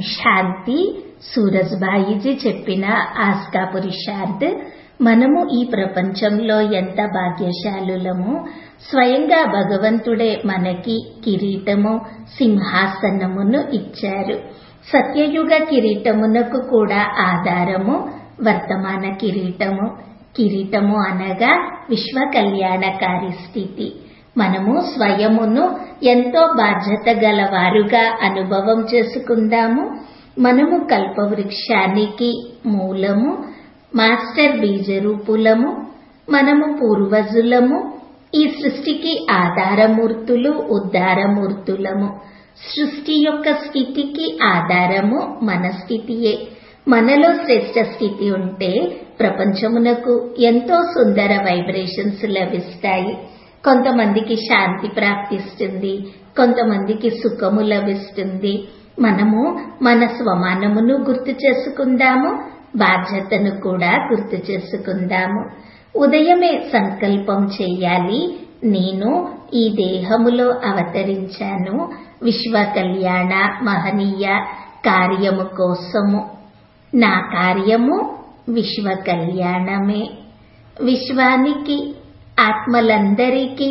శాంతి సూరజ్బాయిజీ చెప్పిన ఆస్కా పురుషార్థ్ మనము ఈ ప్రపంచంలో ఎంత భాగ్యశాలులము స్వయంగా భగవంతుడే మనకి కిరీటము సింహాసనమును ఇచ్చారు సత్యయుగ కిరీటమునకు కూడా ఆధారము వర్తమాన కిరీటము కిరీటము అనగా విశ్వ కళ్యాణకారి స్థితి మనము స్వయమును ఎంతో బాధ్యత గలవారుగా అనుభవం చేసుకుందాము మనము కల్పవృక్షానికి మూలము మాస్టర్ బీజరూపులము మనము పూర్వజులము ఈ సృష్టికి ఆధారమూర్తులు ఉద్ధారమూర్తులము సృష్టి యొక్క స్థితికి ఆధారము మన స్థితియే మనలో శ్రేష్ట స్థితి ఉంటే ప్రపంచమునకు ఎంతో సుందర వైబ్రేషన్స్ లభిస్తాయి కొంతమందికి శాంతి ప్రాప్తిస్తుంది కొంతమందికి సుఖము లభిస్తుంది మనము మన స్వమానమును గుర్తు చేసుకుందాము బాధ్యతను కూడా గుర్తు చేసుకుందాము ఉదయమే సంకల్పం చేయాలి నేను ఈ దేహములో అవతరించాను విశ్వ కళ్యాణ మహనీయ కార్యము కోసము నా కార్యము విశ్వ కళ్యాణమే విశ్వానికి ఆత్మలందరికీ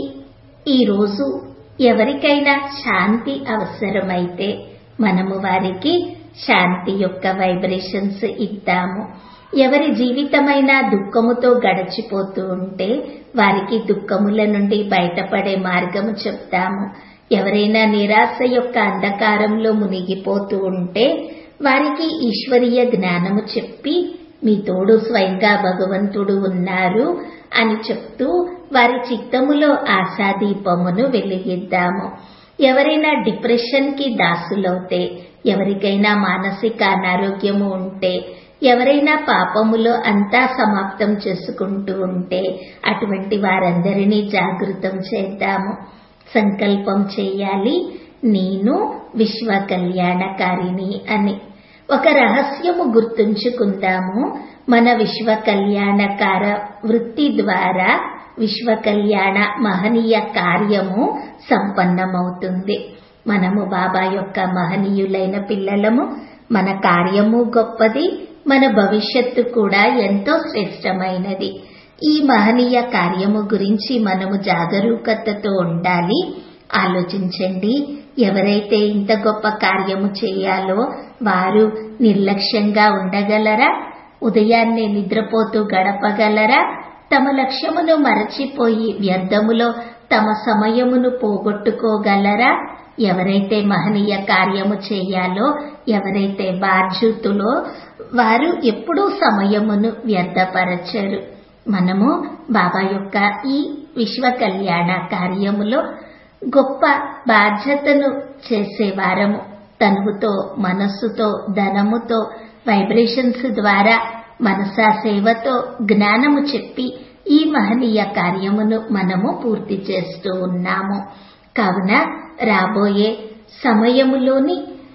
ఈరోజు ఎవరికైనా శాంతి అవసరమైతే మనము వారికి శాంతి యొక్క వైబ్రేషన్స్ ఇద్దాము ఎవరి జీవితమైనా దుఃఖముతో గడిచిపోతూ ఉంటే వారికి దుఃఖముల నుండి బయటపడే మార్గము చెప్తాము ఎవరైనా నిరాశ యొక్క అంధకారంలో మునిగిపోతూ ఉంటే వారికి ఈశ్వరీయ జ్ఞానము చెప్పి మీ తోడు స్వయంగా భగవంతుడు ఉన్నారు అని చెప్తూ వారి చిత్తములో ఆశాదీపమును వెలిగిద్దాము ఎవరైనా డిప్రెషన్ కి దాసులవుతే ఎవరికైనా మానసిక అనారోగ్యము ఉంటే ఎవరైనా పాపములో అంతా సమాప్తం చేసుకుంటూ ఉంటే అటువంటి వారందరినీ జాగృతం చేద్దాము సంకల్పం చేయాలి నేను విశ్వ కళ్యాణకారిణి అని ఒక రహస్యము గుర్తుంచుకుందాము మన విశ్వ కళ్యాణకార వృత్తి ద్వారా విశ్వ కళ్యాణ మహనీయ కార్యము సంపన్నమవుతుంది మనము బాబా యొక్క మహనీయులైన పిల్లలము మన కార్యము గొప్పది మన భవిష్యత్తు కూడా ఎంతో శ్రేష్టమైనది ఈ మహనీయ కార్యము గురించి మనము జాగరూకతతో ఉండాలి ఆలోచించండి ఎవరైతే ఇంత గొప్ప కార్యము చేయాలో వారు నిర్లక్ష్యంగా ఉండగలరా ఉదయాన్నే నిద్రపోతూ గడపగలరా తమ లక్ష్యమును మరచిపోయి వ్యర్థములో తమ సమయమును పోగొట్టుకోగలరా ఎవరైతే మహనీయ కార్యము చేయాలో ఎవరైతే బాధ్యుతులో వారు ఎప్పుడూ సమయమును వ్యర్థపరచరు మనము బాబా యొక్క ఈ విశ్వ కళ్యాణ కార్యములో గొప్ప బాధ్యతను చేసేవారము తనువుతో మనస్సుతో ధనముతో వైబ్రేషన్స్ ద్వారా మనసా సేవతో జ్ఞానము చెప్పి ఈ మహనీయ కార్యమును మనము పూర్తి చేస్తూ ఉన్నాము కావున రాబోయే సమయములోని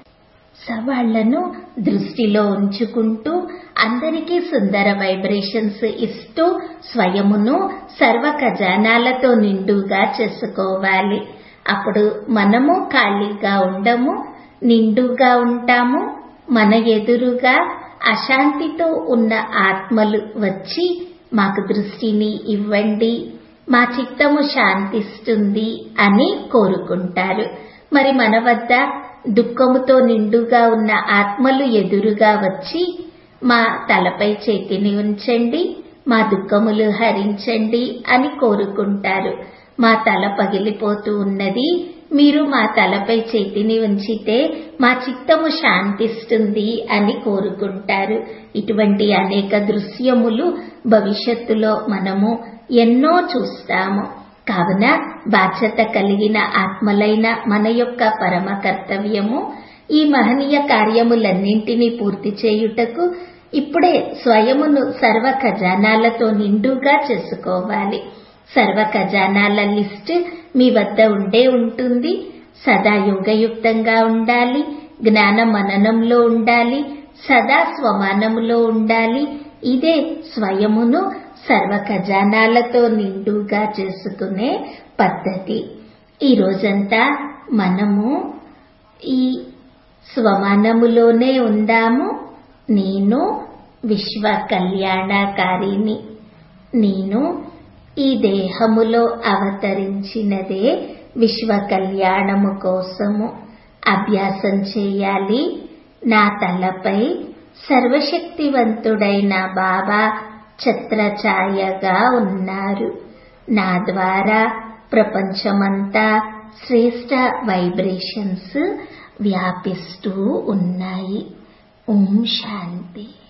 సవాళ్లను దృష్టిలో ఉంచుకుంటూ అందరికీ సుందర వైబ్రేషన్స్ ఇస్తూ స్వయమును సర్వ ఖజానాలతో నిండుగా చేసుకోవాలి అప్పుడు మనము ఖాళీగా ఉండము నిండుగా ఉంటాము మన ఎదురుగా అశాంతితో ఉన్న ఆత్మలు వచ్చి మాకు దృష్టిని ఇవ్వండి మా చిత్తము శాంతిస్తుంది అని కోరుకుంటారు మరి మన వద్ద దుఃఖముతో నిండుగా ఉన్న ఆత్మలు ఎదురుగా వచ్చి మా తలపై చేతిని ఉంచండి మా దుఃఖములు హరించండి అని కోరుకుంటారు మా తల పగిలిపోతూ ఉన్నది మీరు మా తలపై చేతిని ఉంచితే మా చిత్తము శాంతిస్తుంది అని కోరుకుంటారు ఇటువంటి అనేక దృశ్యములు భవిష్యత్తులో మనము ఎన్నో చూస్తాము కావున బాధ్యత కలిగిన ఆత్మలైన మన యొక్క పరమ కర్తవ్యము ఈ మహనీయ కార్యములన్నింటినీ పూర్తి చేయుటకు ఇప్పుడే స్వయమును సర్వ ఖజానాలతో నిండుగా చేసుకోవాలి సర్వ ఖజానాల లిస్ట్ మీ వద్ద ఉండే ఉంటుంది సదా యోగయుక్తంగా ఉండాలి జ్ఞాన మననంలో ఉండాలి సదా స్వమానములో ఉండాలి ఇదే స్వయమును సర్వ ఖజానాలతో నిండుగా చేసుకునే పద్ధతి ఈ రోజంతా మనము ఈ స్వమానములోనే ఉందాము నేను విశ్వ కళ్యాణకారిని నేను ఈ దేహములో అవతరించినదే విశ్వ కళ్యాణము కోసము అభ్యాసం చేయాలి నా తలపై సర్వశక్తివంతుడైన బాబా ఛత్రఛాయగా ఉన్నారు నా ద్వారా ప్రపంచమంతా శ్రేష్ట వైబ్రేషన్స్ వ్యాపిస్తూ ఉన్నాయి ఓం శాంతి